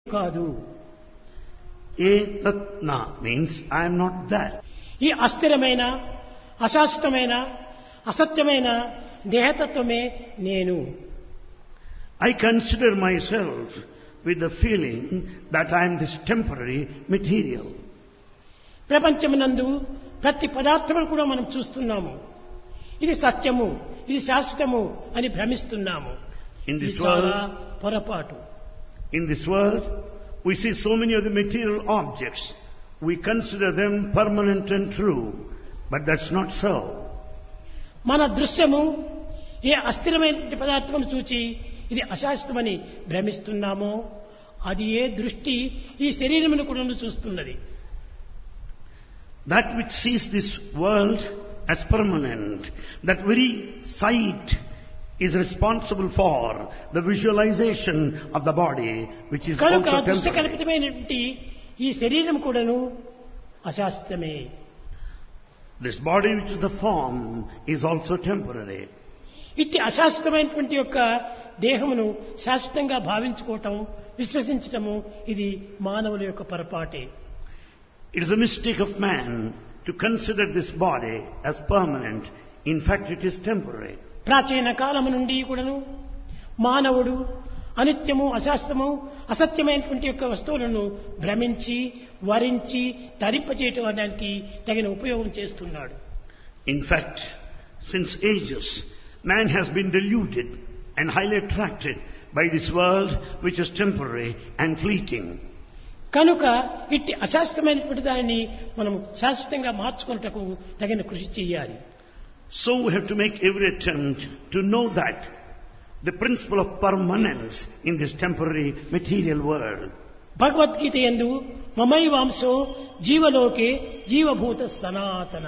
కాదు Etatna means I am not that. ఈ అస్థిరమైన అశాశ్వతమైన అసత్యమైన దేహతత్వమే నేను I consider myself with the feeling that I am this temporary material. ప్రపంచమునందు ప్రతి పదార్థమును కూడా మనం చూస్తున్నాము ఇది సత్యము ఇది శాశ్వతము అని భ్రమిస్తున్నాము In ఇది this చాలా world, పొరపాటు in this world, we see so many of the material objects. We consider them permanent and true, but that's not so. మన దృశ్యము ఏ అస్థిరమైన పదార్థమును చూచి ఇది అశాశ్వతమని భ్రమిస్తున్నామో అది ఏ దృష్టి ఈ శరీరమును కూడా చూస్తున్నది That which sees this world as permanent, that very sight is responsible for the visualization of the body, which is కనుక also దృశ్య temporary. కల్పితమైనటువంటి ఈ శరీరం కూడాను అశాశ్వతమే This body, which is the form, is also temporary. ఇట్టి అశాశ్వతమైనటువంటి యొక్క దేహమును శాశ్వతంగా భావించుకోవటం విశ్వసించటము ఇది మానవుల యొక్క పొరపాటే It is a mistake of man to consider this body as permanent. In fact, it is temporary. ప్రాచీన కాలము నుండి కూడాను మానవుడు అనిత్యము అశాస్త్రము అసత్యమైనటువంటి యొక్క వస్తువులను భ్రమించి వరించి ధరింపచేయటానికి తగిన ఉపయోగం చేస్తున్నాడు In fact, since ages, man has been deluded and highly attracted by this world which is temporary and fleeting. కనుక ఇట్టి అశాస్త్రమైనటువంటి దానిని మనం శాశ్వతంగా మార్చుకున్నటకు తగిన కృషి చేయాలి So we have to make every attempt to know that the principle of permanence in this temporary material world. Bhagavad Gita ఎందు మమైవాంశో జీవలోకే జీవభూత సనాతన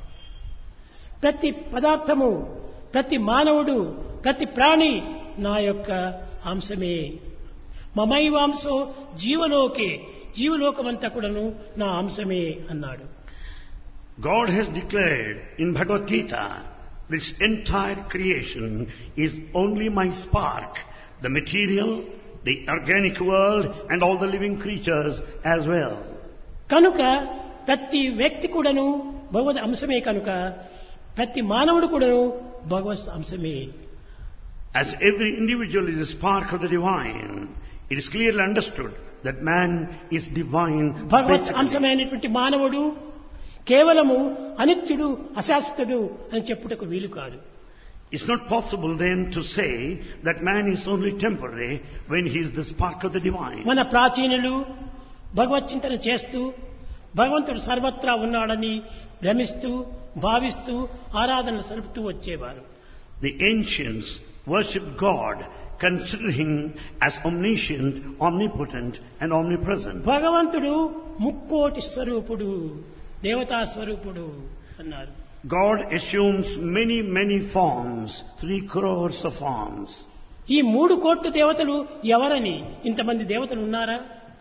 ప్రతి పదార్థము ప్రతి మానవుడు ప్రతి ప్రాణి నా యొక్క అంశమే మమైవాంశో జీవలోకే జీవలోకమంతా కూడాను నా అంశమే అన్నాడు God has declared in Bhagavad Gita, this entire creation is only my spark, the material, the organic world and all the living creatures as well. కనుక ప్రతి వ్యక్తి కూడాను భగవద్ అంశమే కనుక ప్రతి మానవుడు కూడాను భగవత్ అంశమే As every individual is a spark of the divine, it is clearly understood that man is divine. Bhagwat basically. అంశమైనటువంటి మానవుడు కేవలము అనిత్యుడు అశాస్త్రుడు అని చెప్పుటకు వీలు కాదు It's not possible then to say that man is only temporary when he is the spark of the divine. మన ప్రాచీనులు భగవత్ చింతన చేస్తూ భగవంతుడు సర్వత్రా ఉన్నాడని భ్రమిస్తూ భావిస్తూ ఆరాధనలు సలుపుతూ వచ్చేవారు The ancients worshipped God, consider him as omniscient, omnipotent, and omnipresent. భగవంతుడు ముక్కోటి స్వరూపుడు దేవతా స్వరూపుడు అన్నారు God assumes many, many forms, three crores of forms. ఈ మూడు కోట్ల దేవతలు ఎవరని ఇంతమంది దేవతలు ఉన్నారా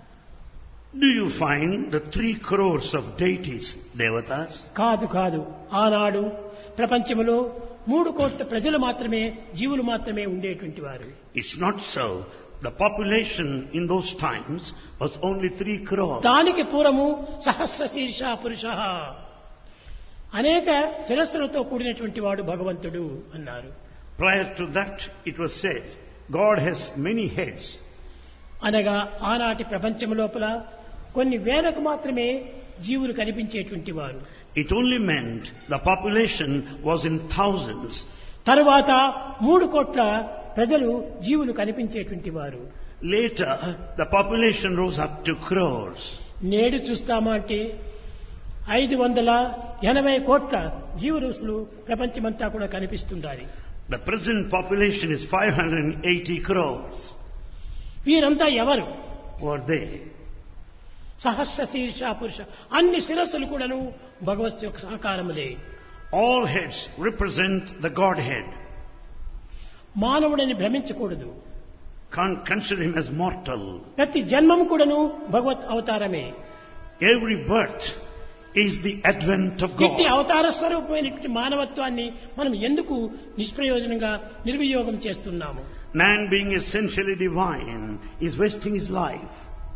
Do you find the three crores of deities, devatas? కాదు కాదు ఆనాడు ప్రపంచంలో మూడు కోట్ల ప్రజలు మాత్రమే జీవులు మాత్రమే ఉండేటువంటి వారు It's not so. The population in those times was only three crores. దానికి పూర్వము సహస్ర శీర్ష పురుష అనేక శిరస్సులతో కూడినటువంటి వాడు భగవంతుడు అన్నారు Prior to that, it was said, God has many heads. అనగా ఆనాటి ప్రపంచం లోపల కొన్ని వేలకు మాత్రమే జీవులు కనిపించేటువంటి వారు It only meant the population was in thousands. తరువాత మూడు కోట్ల ప్రజలు జీవులు కనిపించేటువంటి వారు Later, the population rose up to crores. నేడు చూస్తామా అంటే ఐదు వందల ఎనభై కోట్ల జీవరాశులు ప్రపంచమంతా కూడా కనిపిస్తుండాలి The present population is 580 crores. వీరంతా ఎవరు Who are they? సహస్ర శీర్ష పురుష అన్ని శిరస్సులు కూడాను భగవత్ యొక్క సహకారములే All heads represent the Godhead. మానవుడని భ్రమించకూడదు Can't consider him as mortal. ప్రతి జన్మం కూడాను భగవత్ అవతారమే Every birth is the advent of ఇట్టి God. అవతార స్వరూపమైనటువంటి మానవత్వాన్ని మనం ఎందుకు నిష్ప్రయోజనంగా నిర్వియోగం చేస్తున్నాము Man being essentially divine is wasting his life.